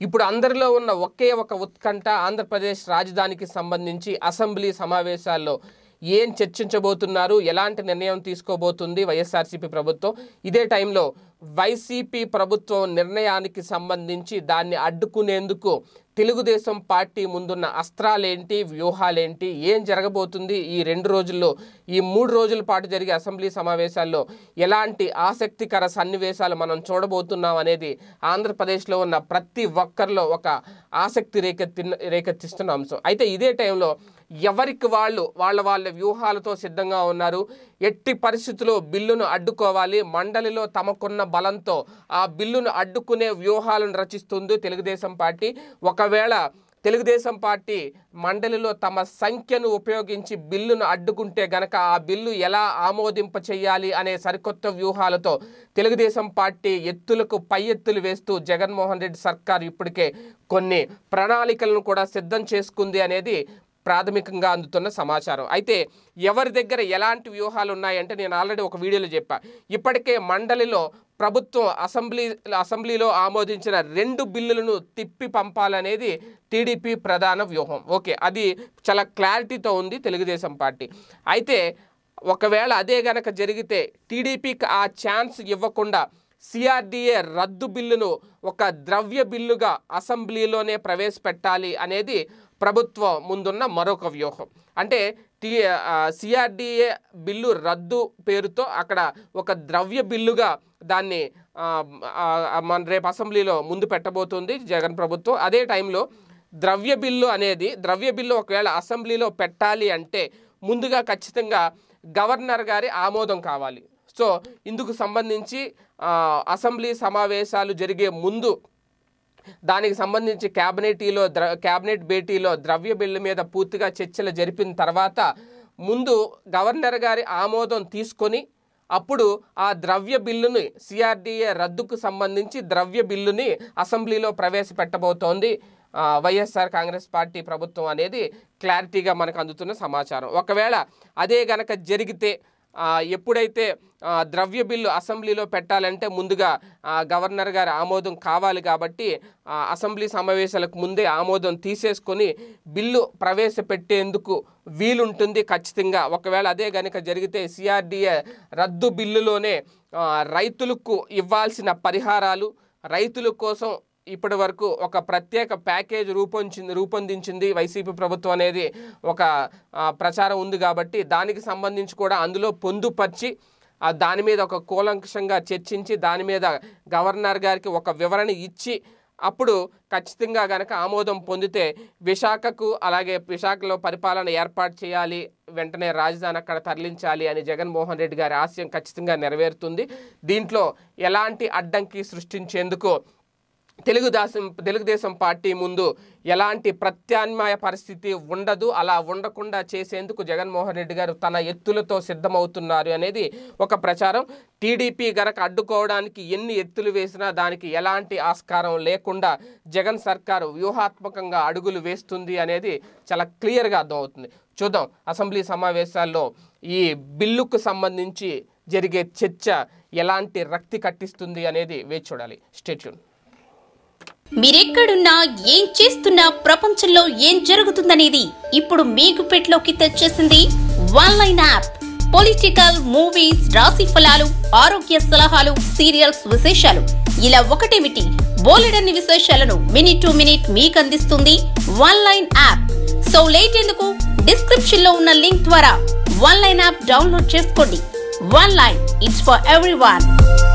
ఇప్పుడు అందరిలో ఉన్న ఒకే ఒక ఉత్కంఠ ఆంధ్రప్రదేశ్ రాజధానికి సంబంధించి అసెంబ్లీ సమావేశాల్లో ఏం చర్చించబోతున్నారు ఎలాంటి నిర్ణయం తీసుకోబోతుంది వైఎస్ఆర్సీపీ ప్రభుత్వం ఇదే టైంలో వైసీపీ ప్రభుత్వం నిర్ణయానికి సంబంధించి దాన్ని అడ్డుకునేందుకు తెలుగుదేశం పార్టీ ముందున్న అస్త్రాలేంటి వ్యూహాలేంటి ఏం జరగబోతుంది ఈ రెండు రోజుల్లో ఈ మూడు రోజుల పాటు జరిగే అసెంబ్లీ సమావేశాల్లో ఎలాంటి ఆసక్తికర సన్నివేశాలు మనం చూడబోతున్నాం అనేది ఆంధ్రప్రదేశ్లో ఉన్న ప్రతి ఒక్కరిలో ఒక ఆసక్తి రేకెత్తి రేకెత్తిస్తున్న అంశం అయితే ఇదే టైంలో ఎవరికి వాళ్ళు వాళ్ళ వాళ్ళ వ్యూహాలతో సిద్ధంగా ఉన్నారు ఎట్టి పరిస్థితుల్లో బిల్లును అడ్డుకోవాలి మండలిలో తమకున్న బలంతో ఆ బిల్లును అడ్డుకునే వ్యూహాలను రచిస్తుంది తెలుగుదేశం పార్టీ ఒకవేళ తెలుగుదేశం పార్టీ మండలిలో తమ సంఖ్యను ఉపయోగించి బిల్లును అడ్డుకుంటే గనక ఆ బిల్లు ఎలా ఆమోదింప చేయాలి అనే సరికొత్త వ్యూహాలతో తెలుగుదేశం పార్టీ ఎత్తులకు పై ఎత్తులు వేస్తూ జగన్మోహన్ రెడ్డి సర్కార్ ఇప్పటికే కొన్ని ప్రణాళికలను కూడా సిద్ధం చేసుకుంది అనేది ప్రాథమికంగా అందుతున్న సమాచారం అయితే ఎవరి దగ్గర ఎలాంటి వ్యూహాలు ఉన్నాయంటే నేను ఆల్రెడీ ఒక వీడియోలో చెప్పా ఇప్పటికే మండలిలో ప్రభుత్వం అసెంబ్లీ అసెంబ్లీలో ఆమోదించిన రెండు బిల్లులను తిప్పి పంపాలనేది టీడీపీ ప్రధాన వ్యూహం ఓకే అది చాలా క్లారిటీతో ఉంది తెలుగుదేశం పార్టీ అయితే ఒకవేళ అదే గనక జరిగితే టీడీపీకి ఆ ఛాన్స్ ఇవ్వకుండా సిఆర్డిఏ రద్దు బిల్లును ఒక ద్రవ్య బిల్లుగా అసెంబ్లీలోనే ప్రవేశపెట్టాలి అనేది ప్రభుత్వం ముందున్న మరొక వ్యూహం అంటే టీ సిఆర్డిఏ బిల్లు రద్దు పేరుతో అక్కడ ఒక ద్రవ్య బిల్లుగా దాన్ని ఆ, ఆ, మన రేపు అసెంబ్లీలో ముందు పెట్టబోతుంది జగన్ ప్రభుత్వం అదే టైంలో ద్రవ్య బిల్లు అనేది ద్రవ్య బిల్లు ఒకవేళ అసెంబ్లీలో పెట్టాలి అంటే ముందుగా ఖచ్చితంగా గవర్నర్ గారి ఆమోదం కావాలి సో ఇందుకు సంబంధించి ఆ, అసెంబ్లీ సమావేశాలు జరిగే ముందు దానికి సంబంధించి క్యాబినెటీలో ద్ర క్యాబినెట్ భేటీలో ద్రవ్య బిల్లు మీద పూర్తిగా చర్చలు జరిపిన తర్వాత ముందు గవర్నర్ గారి ఆమోదం తీసుకొని అప్పుడు ఆ ద్రవ్య బిల్లుని సిఆర్డిఏ రద్దుకు సంబంధించి ద్రవ్య బిల్లుని అసెంబ్లీలో ప్రవేశపెట్టబోతోంది ఆ, వైఎస్ఆర్ కాంగ్రెస్ పార్టీ ప్రభుత్వం అనేది క్లారిటీగా మనకు అందుతున్న సమాచారం ఒకవేళ అదే గనక జరిగితే ఆ, ఎప్పుడైతే ఆ, ద్రవ్య బిల్లు అసెంబ్లీలో పెట్టాలంటే ముందుగా ఆ, గవర్నర్ గారి ఆమోదం కావాలి కాబట్టి ఆ, అసెంబ్లీ సమావేశాలకు ముందే ఆమోదం తీసేసుకొని బిల్లు ప్రవేశపెట్టేందుకు వీలుంటుంది ఖచ్చితంగా ఒకవేళ అదే కనుక జరిగితే సిఆర్డిఏ రద్దు బిల్లులోనే ఆ, రైతులకు ఇవ్వాల్సిన పరిహారాలు రైతుల కోసం ఇప్పటి వరకు ఒక ప్రత్యేక ప్యాకేజ్ రూపొందించింది రూపొందించింది వైసీపీ ప్రభుత్వం అనేది ఒక ఆ, ప్రచారం ఉంది కాబట్టి దానికి సంబంధించి కూడా అందులో పొందుపరిచి ఆ, దాని మీద ఒక కూలంకషంగా చర్చించి దాని మీద గవర్నర్ గారికి ఒక వివరణ ఇచ్చి అప్పుడు ఖచ్చితంగా గనక ఆమోదం పొందితే విశాఖకు అలాగే విశాఖలో పరిపాలన ఏర్పాటు చేయాలి వెంటనే రాజధాని అక్కడ తరలించాలి అని జగన్మోహన్ రెడ్డి గారి ఆశయం ఖచ్చితంగా నెరవేరుతుంది దీంట్లో ఎలాంటి అడ్డంకి సృష్టించేందుకు తెలుగుదేశం తెలుగుదేశం పార్టీ ముందు ఎలాంటి ప్రత్యామ్నాయ పరిస్థితి ఉండదు అలా ఉండకుండా చేసేందుకు జగన్మోహన్ రెడ్డి గారు తన ఎత్తులతో సిద్ధమవుతున్నారు అనేది ఒక ప్రచారం టీడీపీ గనక అడ్డుకోవడానికి ఎన్ని ఎత్తులు వేసినా దానికి ఎలాంటి ఆస్కారం లేకుండా జగన్ సర్కారు వ్యూహాత్మకంగా అడుగులు వేస్తుంది అనేది చాలా క్లియర్గా అర్థమవుతుంది చూద్దాం అసెంబ్లీ సమావేశాల్లో ఈ బిల్లుకు సంబంధించి జరిగే చర్చ ఎలాంటి రక్తి కట్టిస్తుంది అనేది వేచి చూడాలి స్టేట్యూన్ మీరెక్కడున్నా ఏం చేస్తున్నా ప్రపంచంలో ఏం జరుగుతుందనేది ఇప్పుడు మీకు పెట్లోకి తెచ్చేసింది one line app political movies రాశి ఫలాలు ఆరోగ్య సలహాలు సీరియల్స్ విశేషాలు ఇలా ఒకటేమిటి బోలెడన్ని విశేషాలను మినిట్ టు మినిట్ మీకు అందిస్తుంది one line app so late ఎందుకు డిస్క్రిప్షన్ లో ఉన్న లింక్ ద్వారా వన్ లైన్ యాప్ డౌన్లోడ్ చేసుకోండి one line it's for every